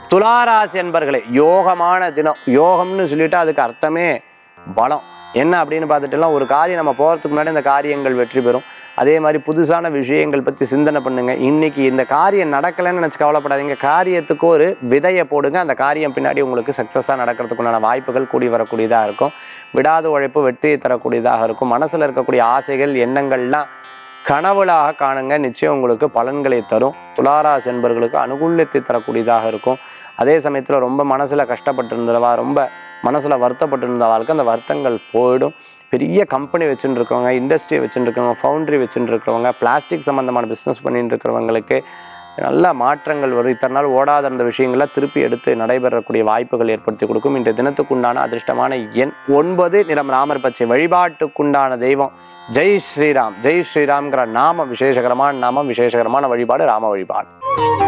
துளாராசி என்பர்களே யோகமான தினம் யோகம்னு சொல்லிட்டு அதுக்கு அர்த்தமே பலம் என்ன அப்படின்னு பார்த்துட்டுலாம் ஒரு காரியம் நம்ம போகிறதுக்கு முன்னாடி இந்த காரியங்கள் வெற்றி பெறும் அதே மாதிரி புதுசான விஷயங்கள் பற்றி சிந்தனை பண்ணுங்க இன்னைக்கு இந்த காரியம் நடக்கலைன்னு நினச்சி கவலைப்படாதீங்க காரியத்துக்கு ஒரு விதையை போடுங்க அந்த காரியம் பின்னாடி உங்களுக்கு சக்ஸஸாக நடக்கிறதுக்குண்டான வாய்ப்புகள் கூடி வரக்கூடியதாக இருக்கும் விடாத உழைப்பு வெற்றியை தரக்கூடியதாக இருக்கும் மனசில் இருக்கக்கூடிய ஆசைகள் எண்ணங்கள்லாம் கனவுளாக காணுங்க நிச்சயம் உங்களுக்கு பலன்களை தரும் துளாராசி என்பர்களுக்கு அனுகூல்யத்தை தரக்கூடியதாக இருக்கும் அதே சமயத்தில் ரொம்ப மனசில் கஷ்டப்பட்டு இருந்தவா ரொம்ப மனசில் வருத்தப்பட்டு இருந்தவாளுக்கு அந்த வருத்தங்கள் போயிடும் பெரிய கம்பெனி வச்சுட்டு இருக்கவங்க இண்டஸ்ட்ரி வச்சுட்டு இருக்கவங்க ஃபவுண்ட்ரி வச்சுட்டு இருக்கிறவங்க பிளாஸ்டிக் சம்மந்தமான பிஸ்னஸ் பண்ணிட்டு இருக்கிறவங்களுக்கு நல்ல மாற்றங்கள் வரும் இத்தனை நாள் ஓடாத இருந்த விஷயங்கள்லாம் திருப்பி எடுத்து நடைபெறக்கூடிய வாய்ப்புகள் ஏற்படுத்தி கொடுக்கும் இன்றைய தினத்துக்குண்டான அதிர்ஷ்டமான எண் ஒன்பது நிறம் ராமர் பச்சை வழிபாட்டுக்குண்டான தெய்வம் ஜெய் ஸ்ரீராம் ஜெய் ஸ்ரீராம்ங்கிற நாம விசேஷகரமான நாமம் விசேஷகரமான வழிபாடு ராம வழிபாடு